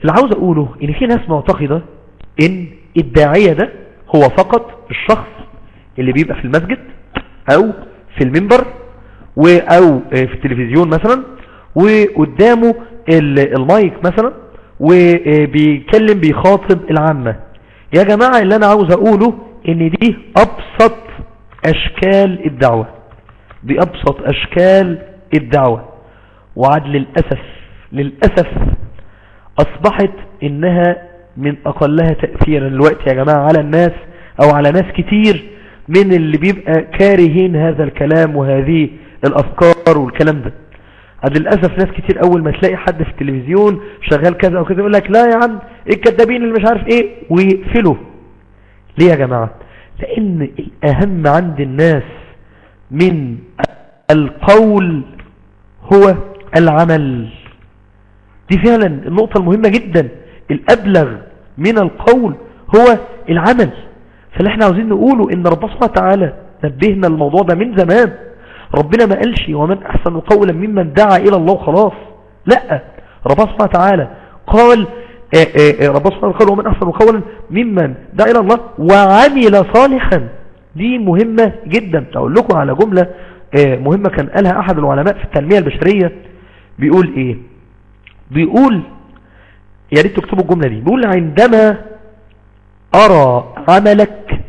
اللي عاوز اقوله ان في ناس معتقدة ان الداعية ده هو فقط الشخص اللي بيبقى في المسجد او في المنبر او في التلفزيون مثلا وقدامه المايك مثلا وبيكلم بيخاطب العامة يا جماعة اللي انا عاوز اقوله ان دي ابسط اشكال الدعوة دي ابسط اشكال الدعوة وعد للأسف للأسف اصبحت انها من اقلها تأثيرا الوقت يا جماعة على الناس او على ناس كتير من اللي بيبقى كارهين هذا الكلام وهذه الافكار والكلام ده عاد للأسف ناس كتير أول ما تلاقي حد في التلفزيون شغال كذا أو كذا يقول لك لا يا عم إيه الكدابين اللي مش عارف إيه ويقفلوا ليه يا جماعة لأن الأهم عند الناس من القول هو العمل دي فعلا النقطة المهمة جدا الأبلغ من القول هو العمل فاللي احنا عاوزين نقوله ان ربنا سبحانه وتعالى نبهنا الموضوع ده من زمان ربنا ما قالش ومن أحسن قولا ممن دعا إلى الله خلاص لا ربنا سبحانه وتعالى قال ربنا سبحانه قال ومن أحسن قولا ممن دعا إلى الله وعمل صالحا دي مهمة جدا أقول لكم على جملة مهمة كان قالها أحد العلماء في التنمية البشرية بيقول إيه بيقول يا ريت تكتبوا الجملة دي بيقول عندما أرى عملك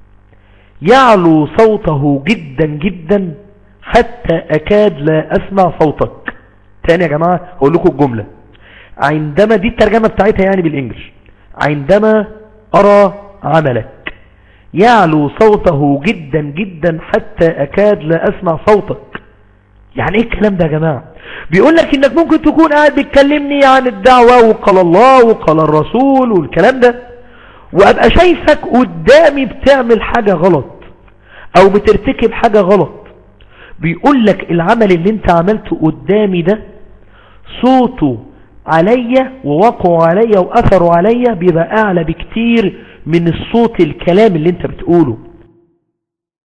يعلو صوته جدا جدا حتى أكاد لا أسمع صوتك تاني يا جماعة أقول لكم الجملة عندما دي الترجمة بتاعتها يعني بالإنجلش عندما أرى عملك يعلو صوته جدا جدا حتى أكاد لا أسمع صوتك يعني ايه الكلام ده يا جماعة بيقول لك انك ممكن تكون قاعد بتكلمني عن الدعوة وقال الله وقال الرسول والكلام ده وابقى شايفك قدامي بتعمل حاجة غلط او بترتكب حاجة غلط بيقول لك العمل اللي انت عملته قدامي ده صوته عليا ووقعه عليا واثره عليا بيبقى اعلى بكتير من الصوت الكلام اللي انت بتقوله